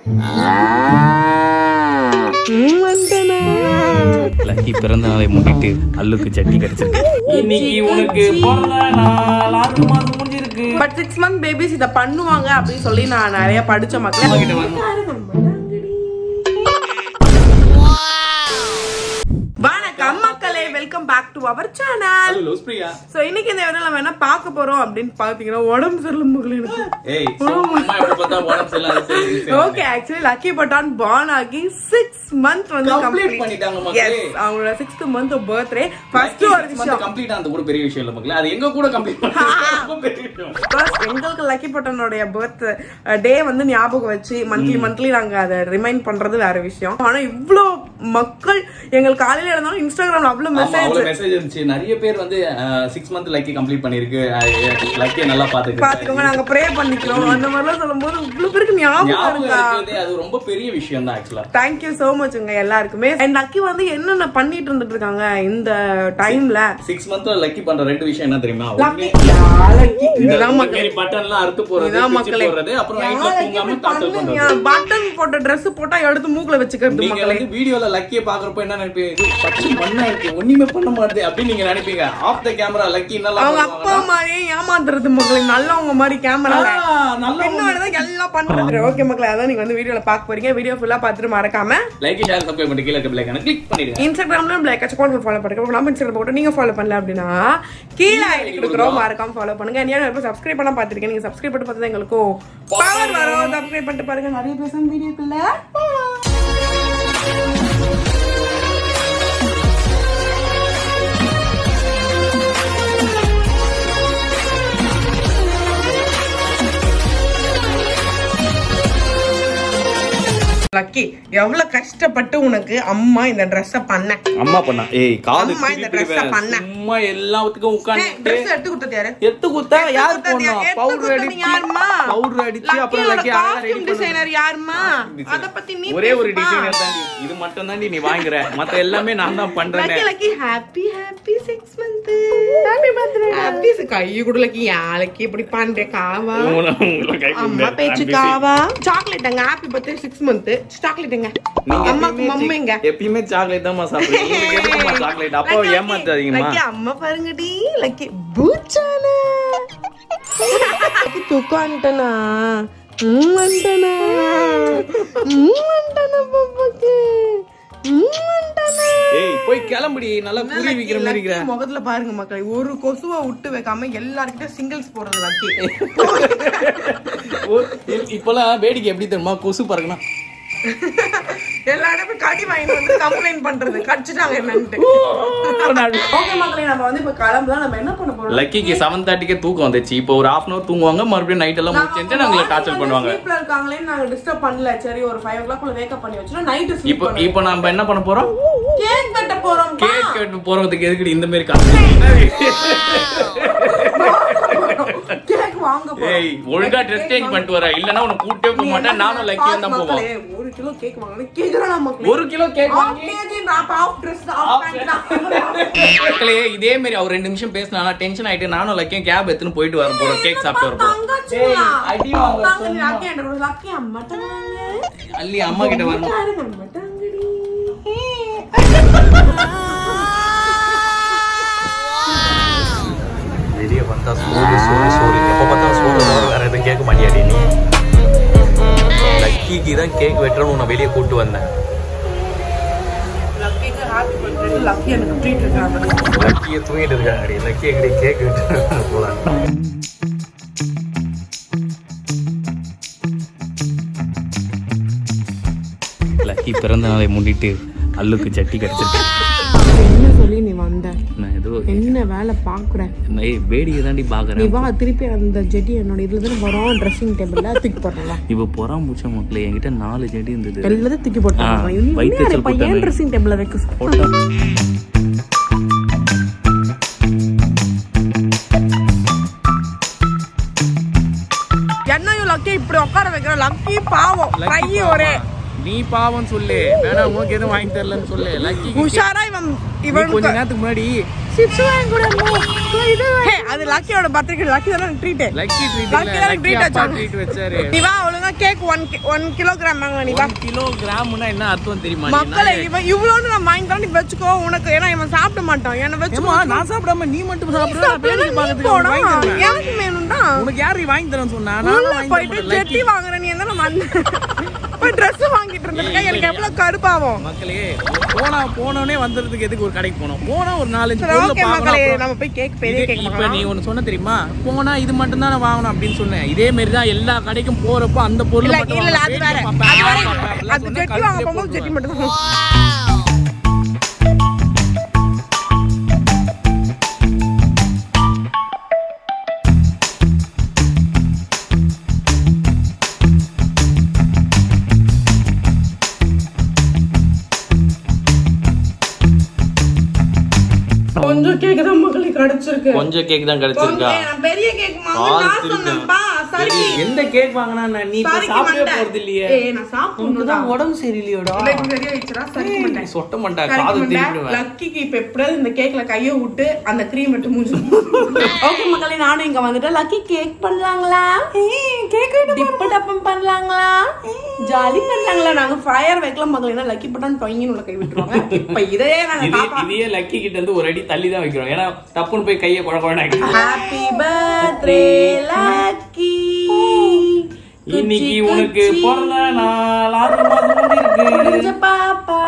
Lucky பிறந்த நாளை முன்னிட்டு அல்லுக்கு சட்டி கிடைச்சிருக்கு இன்னைக்கு உனக்கு பிறந்த நாள் ஆறு மாதம் முடிஞ்சிருக்கு பட் சிக்ஸ் மந்த் பேபிஸ் இதை பண்ணுவாங்க அப்படின்னு சொல்லி நான் நிறைய படிச்ச மக்கள் கிட்ட வரணும் வணக்கம் மக்களே welcome back to our channel loose Priya so இன்னைக்கு இந்த வீடியோல நம்ம என்ன பார்க்க போறோம் அப்படின்னு பாத்தீங்கன்னா உடம்பு சரியில்லை மக்களே எனக்கு ஏய் சும்மா எப்ப பார்த்தா உடம்பு சரியில்லை, அது சரி, இது சரி. ஓகே ஆக்சுவலி லக்கி பட்டான் பார்ன் ஆகி சிக்ஸ் மந்த் வந்து Complete கம்ப்ளீட் பண்ணிட்டாங்க மக்களே. எஸ் அவங்களோட சிக்ஸ்த் மந்த் பர்த்டே ஃபர்ஸ்ட் ஒரு விஷயம் கம்ப்ளீட் ஆனது கூட பெரிய விஷயம் இல்ல மக்களே அது எங்க கூட கம்ப்ளீட் பண்ண பெரிய விஷயம் First, எங்களுக்கு லக்கி பட்டனுடைய பர்த் டே வந்து ஞாபகம் வச்சு மந்த்லி மந்த்லி நாங்க அதை ரிமைண்ட் பண்றது வேற விஷயம் ஆனா இவ்ளோ மக்கள் எங்களுக்கு காலையில இருந்தாலும் இன்ஸ்டாகிராம்ல அவ்வளவு ஆமா, மெசேஜ் அவ்வளவு மெசேஜ் இருந்துச்சு நிறைய பேர் வந்து சிக்ஸ் மந்த் லக்கி கம்ப்ளீட் பண்ணிருக்கு லக்கிய நல்லா பாத்துக்கு பாத்துக்கோங்க நாங்க ப்ரே பண்ணிக்கிறோம் அந்த மாதிரிலாம் சொல்லும்போது இவ்வளவு பேருக்கு ஞாபகம் ஞாபகம் இருக்கா இருக்கிறதே அது ரொம்ப பெரிய விஷயம் தான் ஆக்சுவலா தேங்க்யூ சோ மச்ங்க எல்லாருக்குமே அண்ட் லக்கி வந்து என்னென்ன பண்ணிட்டு இருந்துட்டு இருக்காங்க இந்த டைம்ல சிக்ஸ் மந்த்ல லக்கி பண்ற ரெண்டு விஷயம் என்ன தெரியுமா லக்கி லக்கி இதுதான் மக்கள் பட்டன்லாம் அறுத்து போறது இதான் பிச்சு மக்களே போடுறது அப்புறம் நைட்ல தூங்காம தாக்கல் பண்றது பட்டன் போட்ட Dress போட்டா எடுத்து மூக்குல வச்சுக்கிறது நீங்க மக்களே வந்து வீடியோல லக்கிய பாக்குறப்ப என்ன நினைப்பீங்க இது பச்சை மண்ணா இருக்கு ஒண்ணுமே பண்ண மாட்டேது அப்படின்னு நீங்க நினைப்பீங்க ஆஃப் த கேமரா லக்கி நல்லா அவங்க அப்பா மாதிரியே ஏமாத்துறது மக்களே நல்லவங்க மாதிரி கேமரா பின்னாடிதான் எல்லாம் பண்றது ஓகே மக்களே அதான் நீங்க வந்து வீடியோல பாக்க போறீங்க வீடியோ ஃபுல்லா பார்த்துட்டு மறக்காம லைக் ஷேர் சப்ஸ்கிரைப் பண்ணி கீழ இருக்க பிளேக் கிளிக் பண்ணிடுங்க இன்ஸ்டாகிராம்ல பிளாக் அக்கௌண்ட் ஃபாலோ பண்ணுங்க நம்ம இன்ஸ்டாகிராம் போட்டு நீங்க ஃபாலோ பண்ணல அப்படின்னா கீழே ஐடி கொடுக்குறோம் மறக்காம ஃபாலோ பண்ணுங்க நீங்க இப்போ சப்ஸ்கிரைப் பண்ண பார்த்திருக்கேன் நீங்க சப்ஸ்கிரைப் பண்ணி பார்த்தா எங்களுக்கும் பவர் வரும் சப்ஸ்கிரைப் பண்ணிட்டு பாருங்க நிறைய பேசும் வீடியோக்குள்ள லக்கி எவ்வளவு கஷ்டப்பட்டு உனக்கு அம்மா இந்த ட்ரெஸ்ஸ பண்ண அம்மா பண்ணா ஏய் காது அம்மா இந்த dress அ பண்ண. சும்மா எல்லாத்துக்கும் உட்கார்ந்து ட்ரெஸ் எடுத்து கொடுத்தது யாரு எத்து குத்தா யார் கொடுத்தது போனா யாரு? எடுத்து பவுடர் கொடுத்தது அடிச்சு யாரும்மா? பவுடர் அடிச்சு அப்புறம் லக்கி லக்கியோட அழகா ரெடி costume designer யாரும்மா அத பத்தி நீ ஒரே ஒரு பேசுப்பா. டிசைனர் தாண்டி இது மட்டும் தாண்டி நீ வாங்குற மத்த எல்லாமே நான் தான் பண்றேன் lucky lucky happy happy six month happy birthday happy கை கூட லக்கி யாருக்கு இப்படி பண்ற காவா அம்மா பேச்சு காவா சாக்லேட்டுங்க ஹாப்பி பர்த்டே சிக்ஸ் மந்த் சாக்லேட்டுங்க அம்மாக்கு மம்மிங்க எப்பயுமே சாக்லேட் தான் சாப்பிடுறீங்க உங்களுக்கு எதுக்குமா சாக்லேட் அப்போ ஏமாத்தாதீங்கம்மா லக்கி அம்மா பாருங்கடி லக்கி பூச்சானா லக்கி தூக்கம் வந்துட்டனா ம் வந்துட்டனா ம் வந்துட்டனா பாப்பாக்கு ம் வந்துட்டனா ஏய் போய் கிளம்புடி நல்லா குறி விக்கிற மாதிரி இருக்கிற லக்கி முகத்துல பாருங்க மக்களே ஒரு கொசுவை விட்டு வைக்காம எல்லார்கிட்ட சிங்கிள்ஸ் போடுறது லக்கி ஓ, இ- இப்போலாம் வேடிக்கை எப்படி தெரியுமா கொசு பறக்கணும் எல்லா இடமும் கடி வாங்கிட்டு வந்து கம்ப்ளைண்ட் பண்றது கடிச்சிட்டாங்க என்னன்ட்டு ஓகே மக்களே நம்ம வந்து இப்ப கிளம்புதான் நம்ம என்ன பண்ண போறோம் லக்கிக்கு செவன் தேர்ட்டிக்கே தூக்கம் வந்துச்சு இப்போ ஒரு ஹாஃப் அன் அவர் தூங்குவாங்க மறுபடியும் நைட் எல்லாம் முடிச்சு நாங்களை டார்ச்சர் பண்ணுவாங்க ஸ்லீப்ல இருக்காங்களேன்னு நாங்க டிஸ்டர்ப் பண்ணல சரி ஒரு ஃபைவ் ஓ கிளாக் வேக்கப் பண்ணி வச்சிரும் நைட் இப்போ ஸ்லீப் பண்ணுவோம் இப்போ நம்ம என்ன பண்ண போறோம் கேக் கட்ட போறோம் கேக் கேட்டு போறதுக்கு எதுக்கு இந்த மாதிரி காசு கேக் வாங்க போறோம் ஏய் ஒழுங்கா ட்ரெஸ் சேஞ்ச் பண்ணிட்டு வர இல்லனா உன்னை கூட்டே போக மாட்டேன் நானும் லக்கியும் தான் போவோம் மக்களே, ஒரு கிலோ கேக் வாங்கணும் கேக்குறா மக்களே ஒரு கிலோ கேக் ஆஃப் வாங்கி கேஜி நான் ஆஃப் ட்ரெஸ் ஆஃப் பேண்ட் மக்களே இதே மாதிரி அவர் ரெண்டு நிமிஷம் பேசினா டென்ஷன் ஆயிட்டு நானும் லக்கியும் கேப் எடுத்துன்னு போயிட்டு வர போறோம் கேக் சாப்பிட்டு வர போறோம் ஏய், அடி வாங்க சும்மா. அள்ளி அம்மா கிட்ட வரணும் வெளியே வந்தா சோறு சோறு சோறு எப்போ பார்த்தா சோறு தவிர வேற எதுவும் கேட்க மாட்டியாடி நீ லக்கிக்கு தான் கேக் வெட்டுறோம்னு நான் வெளியே கூட்டு வந்தேன் லக்கி எனக்கு ட்ரீட் இருக்காங்க லக்கியை தூங்கிட்டு இருக்காங்கடி லக்கி எங்கடி கேக் வெட்டு போலாம் லக்கி பிறந்த நாளை முன்னிட்டு அல்லுக்கு சட்டி கிடைச்சிருக்கு என்ன சொல்லி நீ வந்த நான் ஏதோ என்ன வேலை பாக்குற நான் ஏய், வேடிக்கை தாண்டி நீ பாக்குறேன் வா திருப்பி அந்த ஜெட்டி என்னோட இதுல தானே வரும் ட்ரெஸ்ஸிங் டேபிள்ல தூக்கி போடலாம் இப்போ பொறாமூச்ச மக்களே என்கிட்ட நாலு செடி இருந்தது எல்லாத்தையும் தூக்கி போட்டாங்க ஆ, இனி வயித்து என்ன எச்சல் இருப்பா, ஏன் போட்டாங்க. ட்ரெஸ்ஸிங் டேபிள்ல வைக்க சொ- போட்டா என்னையும் லக்கி இப்படி உட்கார வைக்கிற லக்கி பாவம் கை ஒரே நீ பாவம் சொல்லு வேணா உனக்கு எதுவும் வாங்கி தரலன்னு சொல்லு லக்கி உஷாரா இவன் நீ இவன் கொஞ்ச நேரத்துக்கு முன்னாடி சிப்ஸ் வாங்கி கூட ஹே, அது லக்கியோட பர்த்டேக்கு லக்கி தானே ட்ரீட் லக்கி ட்ரீட் Lucky இல்ல தான் லக்கி treat அப்பா வச்சாங்க. ட்ரீட் வச்சாரு நீ வா ஒழுங்கா கேக் ஒன் ஒன் கிலோகிராம் வாங்க நீ வா ஒன் கிலோ கிராம்னா என்ன அர்த்தம் தெரியுமா மக்களை இவன் இவ்வளோன்னு நான் வாங்கி தரேன் நீ வச்சுக்கோ உனக்கு ஏன்னா இவன் சாப்பிட மாட்டான் என்ன வச்சுக்கோ ஏமா நான் சாப்பிடாம நீ மட்டும் சாப்பிடுற நான் சாப்பிடலாம், வேடிக்கை நீ பார்க்கறதுக்கு போடா. உனக்கு வாங்கி தரேன். எனக்கு வேணும்டா உனக்கு யாரு வாங்கி தரேன்னு சொன்னா உள்ள நான் வாங்கி போயிட்டு தரேன் ஜெட்டி வாங்குற நீ என்ன வந்த போய் ட்ரெஸ் வாங்கிட்டு இருந்திருக்க எனக்கு எவ்வளவு கருப்பாவும் மக்களே போனா போனோனே வந்துறதுக்கு எதுக்கு ஒரு கடைக்கு போனோம் போனா ஒரு நாலஞ்சு சரி பொருள் ஓகே மக்களே பார்க்கணும் நம்ம போய் கேக் பெரிய இதே- கேக் இப்ப வாங்கலாம் நீ ஒண்ணு சொன்ன தெரியுமா போனா இது மட்டும் தான் வாங்கணும் அப்படின்னு சொன்னேன் இதே மாதிரி தான் எல்லா கடைக்கும் போறப்போ அந்த பொருள் இல்ல மட்டும் இல்ல இல்ல, அது வேற வாங்கணும். அது வேற பாப்பா, அப்படிலாம் அது சொன்னா ஜெட்டி வாங்க கழுத்திலே போகும்போது ஜெட்டி போட்டுருவேன். மட்டும் தான் கொஞ்சம் கேக் தான் மக்களுக்கு கிடைச்சிருக்கு கொஞ்சம் கேக் தான் கிடைச்சிருக்கா கொஞ்சம் நான் பெரிய கேக் ஆள் வாங்க நான் திருப்பேன். சொன்னேன்பா சரி எந்த கேக் வாங்கினா நீ இப்ப சரிக்கு சாப்பிடவே மாட்டேன். போறது இல்லையே ஏய் நான் சாப்பிடணும்டா உனக்கு உடம்பு சரியில்லையோடா இல்ல, இது பெரிய வச்சுடா சரிக்க மாட்டேன் சொட்ட மாட்டா சரிக்க காது மாட்டேன். திருப்பிடுவேன் லக்கிக்கு இப்ப எப்படியாவது இந்த கேக்ல கைய விட்டு அந்த கிரீம் விட்டு மூஞ்சி ஓகே மக்களே நானும் இங்க வந்துட்டேன் லக்கி கேக் பண்ணலாங்களா கேக் டிப்பு டப்பம் பண்ணலாங்களா ஜாலி பண்ணலாங்களா நாங்க ஃபயர் வைக்கலாம் மக்களே லக்கி பட்டன் டொங்கின்னு உள்ள கை விட்டுருவாங்க இப்ப இதே நாங்க இதே பாப்பா இதையே லக்கி கிட்ட இருந்து ஒரு அடி தள்ளி தான் வைக்கிறோம் ஏன்னா டப்புன்னு போய் கையை குழ குழந்தை ஹாப்பி பர்த்டே லக்கி இன்னைக்கு உனக்கு பிறந்த நாள் ஆறு மாதம் முடிஞ்சிருக்கு கொஞ்ச பாப்பா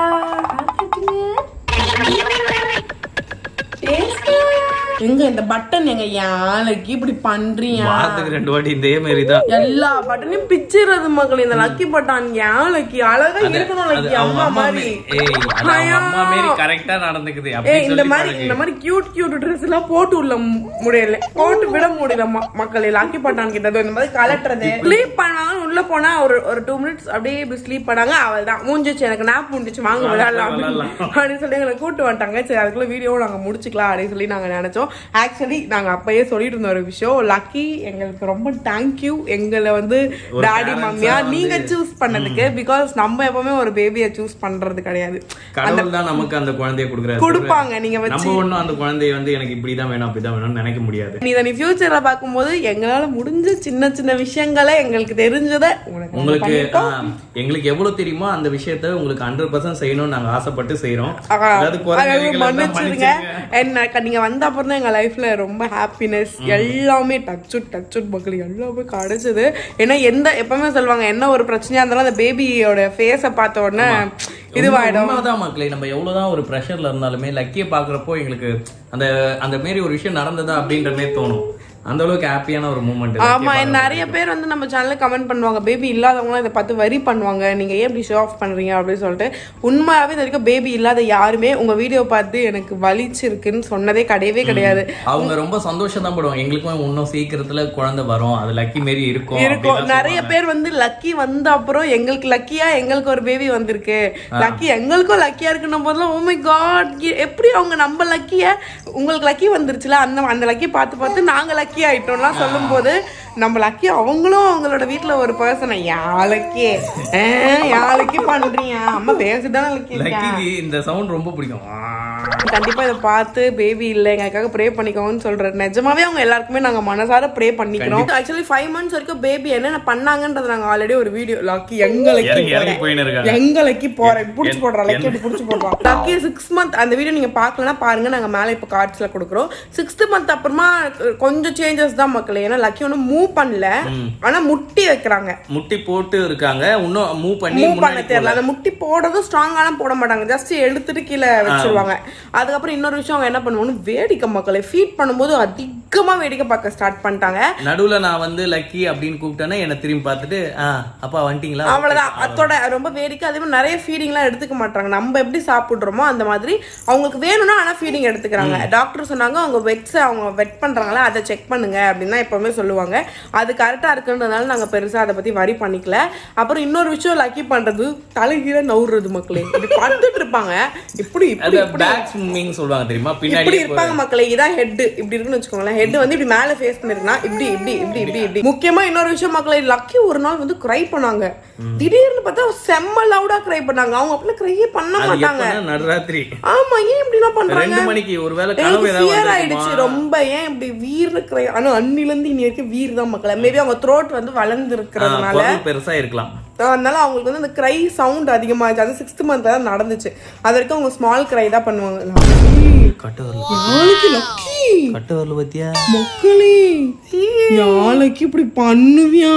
எங்க இந்த பட்டன் எங்க யானைக்கு இப்படி பண்றியா வாரத்துக்கு ரெண்டு வாட்டி இதே மாதிரி தான் எல்லா பட்டனையும் பிச்சிடுறது மக்கள் இந்த லக்கி பட்டான் யானைக்கு அழகா இருக்கணும் அது லக்கி அவங்க அம்மா அம்மா மாதிரி மே- ஏய், அது அவங்க அம்மா மாரி கரெக்டா நடந்துக்குது அப்படி ஏய் இந்த சொல்லி மாதிரி பழகு. இந்த மாதிரி கியூட் கியூட் ட்ரெஸ் எல்லாம் போட்டு உள்ள மு- முடியல போட்டு விட முடியல ம- மக்களே லக்கி பட்டான் கிட்ட இந்த மாதிரி கலட்டுறது ஸ்லீப் பண்ணாங்க உள்ள போனா ஒரு ஒரு டூ மினிட்ஸ் அப்படியே இப்படி ஸ்லீப் பண்ணாங்க அவள் தான் மூஞ்சிச்சு எனக்கு நாப் முடிஞ்சிச்சு வாங்க விளையாடலாம் விளையாடலாம். அப்படின்னு சொல்லி எங்களை கூட்டு வந்துட்டாங்க சரி அதுக்குள்ள வீடியோ நாங்க முடிச்சுக்கலாம் அப்படின்னு சொல்லி நாங்க நினைச்சோம் ஆக்சுவலி நாங்க அப்பயே சொல்லிட்டு இருந்த ஒரு விஷயம் லக்கி எங்களுக்கு ரொம்ப தேங்க்யூ எங்களை வந்து ஒரு டாடி parents-ஆ மம்மியா வந்து- நீங்க சூஸ் பண்ணதுக்கு பிகாஸ் நம்ம எப்பவுமே ஒரு பேபியை சூஸ் பண்றது கிடையாது கடவுள் தான் நமக்கு அந்த குழந்தைய கொடுக்குறாரு கொடுப்பாங்க நீங்க வச்சு நம்ம ஒண்ணும் அந்த குழந்தைய வந்து எனக்கு இப்படிதான் வேணும் அப்படிதான் வேணும்னு நினைக்க முடியாது நீ இதை நீ ஃபியூச்சர்ல பார்க்கும்போது எங்களால முடிஞ்ச சின்ன சின்ன விஷயங்களை எங்களுக்கு தெரிஞ்சதை உனக்கு நாங்க உங்களுக்கு பண்ணிட்டோம். ஆ, எங்களுக்கு எவ்வளவு தெரியுமோ அந்த விஷயத்த உங்களுக்கு ஹண்ட்ரட் பர்சன்ட் செய்யணும்னு நாங்க ஆசைப்பட்டு செய்யறோம் ஆஹா. அதாவது குறை அதாவது நிறைகளை எல்லாம் மன்னிச்சிருங்க மன்னிச்சிருங்க. என்ன நீங்க வந்த அப்புறம் தான் எங்க லைஃப்ல ரொம்ப ஹாப்பினஸ் எல்லாமே டச் டச் மக்கள் எல்லாமே கிடைச்சது ஏன்னா எந்த எப்பவுமே சொல்லுவாங்க என்ன ஒரு பிரச்சனையா இருந்தாலும் அந்த பேபியோட ஃபேஸ பார்த்த உடனே இதுவாயிடும் உண்மைதான் மக்களே நம்ம எவ்வளவுதான் ஒரு ப்ரெஷர்ல இருந்தாலுமே லக்கிய பாக்குறப்போ எங்களுக்கு அந்த அந்த மாரி ஒரு விஷயம் நடந்ததா அப்படின்ற மாதிரி தோணும் அந்த அளவுக்கு ஹாப்பியான ஒரு மூமெண்ட் ஆமா நிறைய பேர் வந்து நம்ம சேனல்ல கமெண்ட் பண்ணுவாங்க பேபி இல்லாதவங்களும் இதை பார்த்து வரி பண்ணுவாங்க நீங்க ஏன் இப்படி ஷோ ஆஃப் பண்றீங்க அப்படின்னு சொல்லிட்டு உண்மையாவே இது வரைக்கும் பேபி இல்லாத யாருமே உங்க வீடியோ பார்த்து எனக்கு வலிச்சிருக்குன்னு சொன்னதே கிடையவே கிடையாது அவங்க ரொம்ப சந்தோஷம் தான் படுவாங்க எங்களுக்கும் இன்னும் சீக்கிரத்துல குழந்தை வரும் அது லக்கி மாரி இருக்கும் இருக்கும் அப்படிலாம் நிறைய பேர் வந்து லக்கி வந்த அப்புறம் எங்களுக்கு லக்கியா எங்களுக்கு ஒரு பேபி வந்திருக்கு லக்கி எங்களுக்கும் லக்கியா இருக்குன்னும் போதெல்லாம் ஓ மை காட் எப்படி அவங்க நம்ம லக்கிய உங்களுக்கு லக்கி வந்துருச்சுல அந்த அந்த லக்கி பார்த்து பார்த்து நாங்க லக்கி ஆயிட்டோம்லாம் சொல்லும்போது நம்ம லக்கி அவங்களும் அவங்களோட வீட்ல ஒரு பர்சனை யாழக்கி யாழக்கி பண்றீங்க அம்மா பேசுதானே லக்கி இருக்கா? லக்கிக்கு இந்த சவுண்ட் ரொம்ப பிடிக்கும் ஆ. கண்டிப்பா இதை பார்த்து பேபி இல்ல எங்களுக்காக ப்ரே பண்ணிக்கோங்கன்னு சொல்றேன் நிஜமாவே அவங்க எல்லாருக்குமே நாங்க மனசார ப்ரே பண்ணிக்கிறோம் ஆக்சுவலி ஃபைவ் மந்த்ஸ் வரைக்கும் பேபி என்னென்ன பண்ணாங்கன்றது நாங்க ஆல்ரெடி ஒரு வீடியோ லக்கி எங்களுக்கு இறங்கி இறங்கி போயின்னு இருக்காங்க எங்களுக்கு போறேன் புடிச்சு போடுறோம் லக்கி அப்படி புடிச்சு போடுறோம் லக்கி சிக்ஸ் மந்த் அந்த வீடியோ நீங்க பார்க்கலன்னா பாருங்க நாங்க மேல இப்ப கார்ட்ஸ்ல கொடுக்குறோம் சிக்ஸ்த் மந்த் அப்புறமா அஹ், கொஞ்சம் சேஞ்சஸ் தான் மக்களே ஏன்னா லக்கி ஒன்றும் மூவ் பண்ணல ஆனா முட்டி வைக்கிறாங்க முட்டி போட்டு இருக்காங்க இன்னும் மூவ் பண்ணி மூவ் பண்ண முன்னாடி தெரியல அந்த முட்டி போடுறதும் ஸ்ட்ராங்கான போட மாட்டாங்க ஜஸ்ட் எடுத்துட்டு கீழே வச்சிருவாங்க அதுக்கப்புறம் இன்னொரு விஷயம் அவங்க என்ன பண்ணுவாங்க வேடிக்கை மக்களை ஃபீட் பண்ணும்போது அதிகமா வேடிக்கை பார்க்க ஸ்டார்ட் பண்ணிட்டாங்க நடுவுல நான் வந்து லக்கி அப்படின்னு கூப்பிட்டேன்னா என்ன திரும்பி பார்த்துட்டு ஆ அப்பா வந்துட்டீங்களா அவ்வளவுதான் அதோட ரொம்ப வேடிக்கை அதே மாதிரி நிறைய ஃபீடிங்லாம் எடுத்துக்க மாட்டாங்க நம்ம எப்படி சாப்பிடுறோமோ அந்த மாதிரி அவங்களுக்கு வேணும்னா ஆனா ஃபீடிங் எடுத்துக்கிறாங்க டாக்டர் சொன்னாங்க அவங்க வெட்ஸ் அவங்க வெட் பண்றாங்களா அதை செக் பண்ணுங்க அப்படின்னு தான் எப்பவுமே சொல்லுவாங்க அது கரெக்டா இருக்குன்றதுனால நாங்க பெருசா அதை பத்தி வரி பண்ணிக்கல அப்புறம் இன்னொரு விஷயம் லக்கி பண்றது தலைகீழ நவுறது மக்களே இப்படி படுத்துட்டு இருப்பாங்க இப்படி இப்படி அந்த இப்படி பேக் பேக் ஸ்விம்மிங் சொல்லுவாங்க தெரியுமா பின்னாடி இப்படி இருப்பாங்க மக்களே இதான் ஹெட் இப்படி இருக்குன்னு வச்சுக்கோங்களேன் ஹெட் வந்து இப்படி மேல ஃபேஸ் பண்ணிருக்குன்னா இப்படி இப்படி இப்படி இப்படி இப்படி முக்கியமா இன்னொரு விஷயம் மக்களே லக்கி ஒரு நாள் வந்து கிரை பண்ணாங்க திடீர்னு பார்த்தா செம்ம லவுடா கிரை பண்ணாங்க அவங்க அப்படி கிரையே பண்ண அது மாட்டாங்க எப்பன்னா நடுராத்திரி ஆமா ஏன் இப்படி எல்லாம் பண்றாங்க ரெண்டு மணிக்கு ஒருவேளை கனவு எனக்கு ஏதாவது fear வந்திருக்குமா? ஆயிடுச்சு ரொம்ப ஏன் இப்படி வீர் இருக்கிற ஆனா அன்னில இருந்து இன்னி வரைக்கும் வீர் தான் மக்களே மேபி அவங்க த்ரோட் வந்து வளர்ந்து ஆ, இருக்கிறதுனால குரல் பெருசா இருக்கலாம் அதனால அவங்களுக்கு வந்து அந்த கிரை சவுண்ட் அதிகமாச்சு அது சிக்ஸ்த் மந்த் தான் நடந்துச்சு அது வரைக்கும் அவங்க ஸ்மால் கிரை தான் பண்ணுவாங்க கட்டு வரல நாளைக்கு லக்கி கட்டு வரல பத்தியா மக்களே நாளைக்கு இப்படி பண்ணுவியா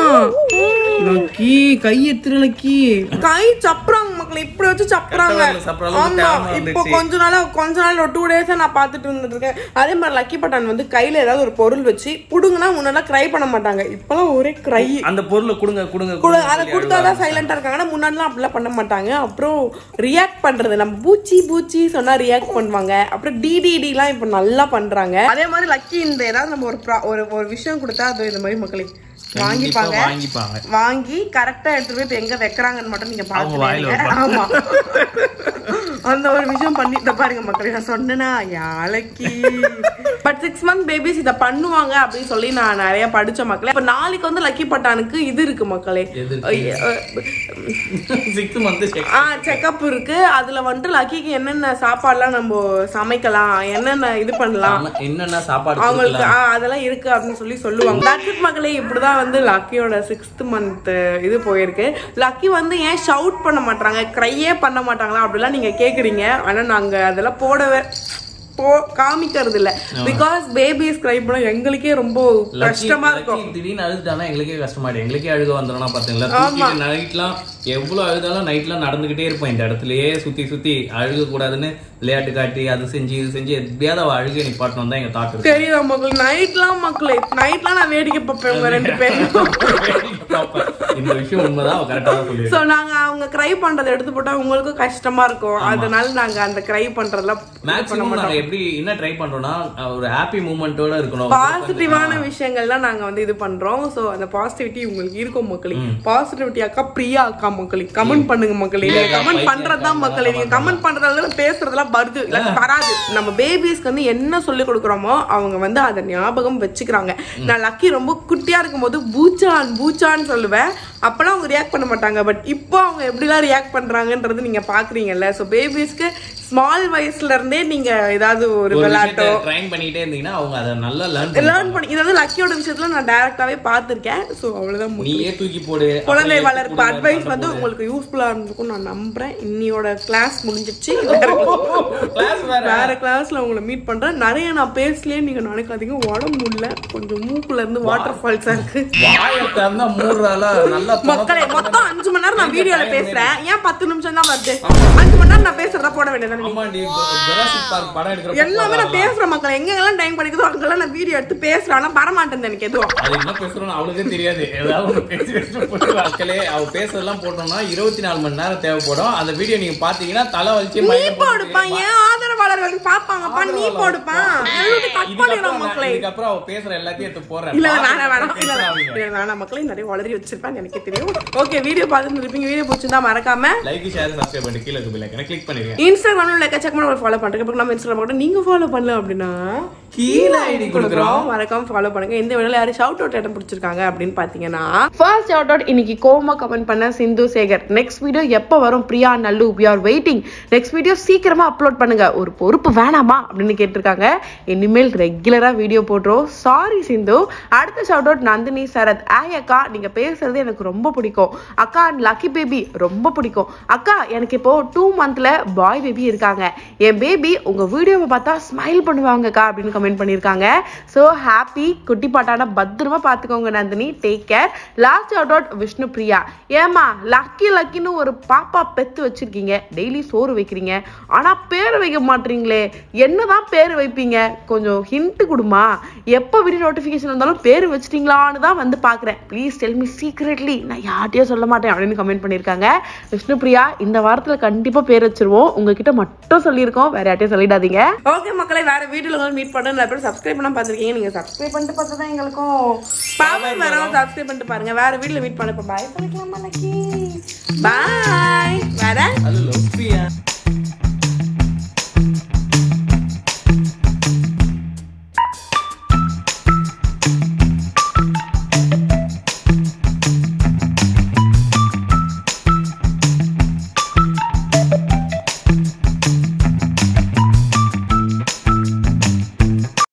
லக்கி கை எத்துற லக்கி கை சப்புறாங்க மக்களே இப்படி வச்சு சப்புறாங்க கட்டை விரல சப்புற அளவுக்கு ஆமா திறமை இப்போ வந்துருச்சு. கொஞ்ச நாளா கொஞ்ச நாள் ஒரு டூ டேஸா நான் பார்த்துட்டு இருந்துட்டு இருக்கேன் அதே மாதிரி லக்கி பட்டான் வந்து கையில ஏதாவது ஒரு பொருள் வச்சு புடுங்கன்னா முன்னாடி க்ரை பண்ண மாட்டாங்க இப்பெல்லாம் ஒரே க்ரை அந்த பொருளை கொடுங்க கொடுங்க கூட கொடுங்க அதை கொடுத்தாதான் சைலண்டா இருக்காங்க ஆனா முன்னாடிலாம் அப்படிலாம் பண்ண மாட்டாங்க அப்புறம் ரியாக்ட் பண்றது நம்ம பூச்சி பூச்சி சொன்னா ரியாக்ட் பண்ணுவாங்க அப்புறம் டிடிடிலாம் இப்போ நல்லா பண்றாங்க அதே மாதிரி லக்கி இந்த ஏதாவது நம்ம ஒரு pro- ஒரு ஒரு விஷயம் கொடுத்தா அது இந்த மாதிரி மக்களே வாங்கிப்பாங்க கண்டிப்பா வாங்கிப்பாங்க வாங்கி கரெக்டா எடுத்துட்டு போய் இப்ப எங்க வைக்கிறாங்கன்னு மட்டும் நீங்க அவங்க வாயில பாத்துக்கோங்க ஆமா அந்த ஒரு விஷயம் பண்ணிட்டு பாருங்க மக்களே நான் சொன்னேனா யாழைக்கு பட் சிக்ஸ் மந்த் பேபிஸ் இத பண்ணுவாங்க அப்படின்னு சொல்லி நான் நிறைய படிச்ச மக்களே இப்ப நாளைக்கு வந்து லக்கி பட்டானுக்கு இது இருக்கு மக்களே எது அஹ் சிக்ஸ் மந்த் செக் ஆ செக்கப் இருக்கு அதுல வந்துட்டு லக்கிக்கு என்னென்ன சாப்பாடுலாம் நம்ம சமைக்கலாம் என்னென்ன இது பண்ணலாம் என்னென்ன சாப்பாடு அவங்களுக்கு ஆ, அதெல்லாம் இருக்கு அப்படின்னு சொல்லி சொல்லுவாங்க லக்கி மகளே இப்படிதான் வந்து லக்கியோட சிக்ஸ்த் மந்த் இது போயிருக்கு லக்கி வந்து ஏன் ஷவுட் பண்ண மாட்டாங்க க்ரையே பண்ண மாட்டாங்களா அப்படிலாம் நீங்க கேக்குறீங்க ஆனா நாங்க அதெல்லாம் போடவே போ காமிக்கிறது இல்ல பிகாஸ் பேபிஸ் க்ரை பண்ண எங்களுக்கே ரொம்ப கஷ்டமா இருக்கும் திடீர்னு அழுதுட்டானா எங்களுக்கே கஷ்டமாயிடும் எங்களுக்கே அழுக வந்துடும்னா பாத்தீங்களா தூக்கிட்டு நைட்லாம் எவ்வளவு அழுதாலும் நைட்லாம் நடந்துகிட்டே இருப்போம் இந்த இடத்துலயே சுத்தி சுத்தி அழுக கூடாதுன்னு விளையாட்டு காட்டி அது செஞ்சு இது செஞ்சு எப்படியாவது அவ அழுக நிப்பாட்டணும் தான் எங்க தாட் இருக்கு தெரியுதா மக்கள் நைட்லாம் மக்களே நைட்லாம் நான் வேடிக்கை பார்ப்பேன் உங்க ரெண்டு பேரும் இந்த விஷயம் உண்மைதான் அவ கரெக்டா தான் சொல்லி சோ நாங்க அவங்க க்ரை பண்றதை எடுத்து போட்டா உங்களுக்கும் கஷ்டமா இருக்கும் அதனால நாங்க அந்த க்ரை பண்றதெல்லாம் மேக்ஸிமம் நாங்க எப்படி என்ன ட்ரை பண்றோம்னா ஒரு ஹாப்பி மூமெண்டோட இருக்கணும் பாசிட்டிவான விஷயங்கள்லாம் நாங்க வந்து இது பண்றோம் சோ அந்த பாசிட்டிவிட்டி உங்களுக்கு இருக்கும் மக்களே பாசிட்டிவிட்டி அக்கா பிரியா அக்கா மக்களே கமெண்ட் பண்ணுங்க மக்களே நீங்க கமெண்ட் பண்றதுதான் மக்களே நீங்க கமெண்ட் பண்றதால பேசுறதெல்லாம் வருது இல்ல வராது நம்ம பேபிஸ்க்கு வந்து என்ன சொல்லி கொடுக்குறோமோ அவங்க வந்து அதை ஞாபகம் வச்சுக்கிறாங்க நான் லக்கி ரொம்ப குட்டியா இருக்கும்போது பூச்சான் பூச்சான்னு சொல்லுவேன் அப்பெல்லாம் அவங்க ரியாக்ட் பண்ண மாட்டாங்க பட் இப்போ அவங்க எப்படிலாம் ரியாக்ட் பண்றாங்கன்றது நீங்க பாக்குறீங்கல்ல சோ பேபிஸ்க்கு ஸ்மால் வயசுல இருந்தே நீங்க ஏதாவது ஒரு விளையாட்டோ ட்ரைன் பண்ணிட்டே இருந்தீங்கன்னா அவங்க அதை நல்லா லேர்ன் லேர்ன் பண்ணி இது வந்து லக்கியோட விஷயத்துல நான் டைரக்டாவே பார்த்திருக்கேன் சோ அவ்வளவுதான் முடியும். நீயே தூக்கி போடு குழந்தை அப்படியே வளர்ப்பு எடுத்து அட்வைஸ் போடு, வந்து சண்டை உங்களுக்கு யூஸ்ஃபுல்லா இருந்திருக்கும் நான் நம்புறேன் இன்னியோட கிளாஸ் முடிஞ்சிருச்சு போடு. Class வேற. வேற கிளாஸ்ல உங்களை மீட் பண்றேன் நிறைய நான் பேசலையே நீங்க நினைக்காதீங்க உடம்பு முடியல கொஞ்சம் மூக்குல இருந்து வாட்டர் ஃபால்ஸா இருக்கு வாயை திறந்தா மூடுறால நல்லா மக்களே மொத்தம் அஞ்சு மணி நேரம் நான் வீடியோல பேசுறேன் ஏன் பத்து நிமிஷம் தான் வருது அஞ்சு மணி நேரம் நான் பேசுறதா போட வேண்டியதானே நீங்க? ஆமாண்டி ஜுராசிக் பார்க் படம் எடுக்கிற எல்லாமே நான் பேசுறேன் மக்கள் எங்கெல்லாம் டைம் கிடைக்குதோ அங்கெல்லாம் நான் வீடியோ எடுத்து பேசுறேன் ஆனா வரமாட்டேன் எனக்கு எதுவும் அது என்ன பேசுறோம்னு அவளுக்கே தெரியாது ஏதாவது ஒண்ணு பேசி வச்சுட்டு போட்டு மக்களே அவ பேசுறதெல்லாம் போட்டோம்னா இருபத்தி நாலு மணி நேரம் தேவைப்படும் அந்த வீடியோ நீங்க பாத்தீங்கன்னா தலை வலிச்சு நீ மயக்கம் போட்டு போடுப்பா ஏன் ஆதரவாளர்கள் பாப்பாங்கப்பா நீ போடுப்பா எல்லாத்தையும் கட் பண்ணிடுறோம் இதுக்கப்புறம் நான்- மக்களே இதுக்கப்புறம் அவ பேசுற எல்லாத்தையும் எடுத்து போடுறேன் இல்ல வேணாம் வேணாம் இல்ல பேசுறாங்க. இல்ல, வேணாம் மக்களே நிறைய வளரி வச்சிருப்பேன் எனக்கே தெரியும் ஓகே வீடியோ பார்த்துட்டு இருப்பீங்க வீடியோ பிடிச்சிருந்தா மறக்காம லைக் ஷேர் சப்ஸ்கிரைப் பண்ணி கீழே இருக்கு பில்லைக்கனை கிளிக் பண்ணிருங்க இன்ஸ்டாகிராம்ல லைக் செக் பண்ணி ஃபாலோ பண்றேன் இப்போ நம்ம இன்ஸ்டாகிராம் மட்டும் நீங்க ஃபாலோ பண்ணல அப்படின்னா கீழே ஐடி கொடுக்குறோம் மறக்காம ஃபாலோ பண்ணுங்க இந்த வீடியோல யாரும் ஷவுட் அவுட் இடம் பிடிச்சிருக்காங்க அப்படின்னு பாத்தீங்கன்னா ஃபர்ஸ்ட் ஷவுட் அவுட் இன்னைக்கு கோமா கமெண்ட் பண்ண சிந்து சேகர் நெக்ஸ்ட் வீடியோ எப்போ வரும் பிரியா நல்லு we are waiting next video சீக்கிரமா அப்லோட் பண்ணுங்க ஒரு பொறுப்பு வேணாமா அப்படின்னு கேட்டிருக்காங்க இனிமேல் ரெகுலரா வீடியோ போடுறோம் சாரி சிந்து அடுத்த ஷவுட் அவுட் நந்தினி சரத் ஆய் அக்கா நீங்க பேசுறது எனக்கு ரொம்ப பிடிக்கும் அக்கா லக்கி பேபி ரொம்ப பிடிக்கும் அக்கா எனக்கு இப்போ டூ மந்த்ல பாய் பேபி இருக்காங்க என் பேபி உங்க வீடியோவை பார்த்தா ஸ்மைல் பண்ணுவாங்கக்கா அப்படின்னு கமெண்ட் பண்ணியிருக்காங்க ஸோ ஹாப்பி குட்டி பாட்டான பத்திரமா பார்த்துக்கோங்க Nandini take care last out out Vishnu Priya ஏமா லக்கி லக்கின்னு ஒரு பாப்பா பெத்து வச்சிருக்கீங்க டெய்லி சோறு வைக்கிறீங்க ஆனா பேர் வைக்க மாட்டீங்களே என்னதான் பேர் வைப்பீங்க கொஞ்சம் ஹிண்ட் கொடுமா எப்போ வீடியோ நோட்டிஃபிகேஷன் வந்தாலும் பேர் வச்சிட்டீங்களான்னு தான் வந்து பார்க்குறேன் ப்ளீஸ் டெல் மீ சீக்ரெட்லி நான் யார்ட்டையும் சொல்ல மாட்டேன் அப்படின்னு கமெண்ட் பண்ணியிருக்காங்க விஷ்ணு பிரியா இந்த வாரத்தில் கண்டிப்பாக பேர் வச்சிருவோம் உங்ககிட்ட மட்டும் சொல்லியிருக்கோம் வேற யார்ட்டையும் சொல்லிடாதீங்க ஓகே மக்களை வேற வீடியோல மீட் பண்ண நிறைய பேர் சப்ஸ்கிரைப் பண்ண பார்த்துருக்கீங்க நீங்க சப்ஸ்கிரைப் பண்ணிட்டு பார்த்தா தான் எங்களுக்கும் பவர் வரும் சப்ஸ்கிரைப் பண்ணிட்டு பாருங்க வேற வீடியோல மீட் பண்ண பாய் பண்ணிக்கலாமா லக்கி பாய் வேற அது லவ்பியா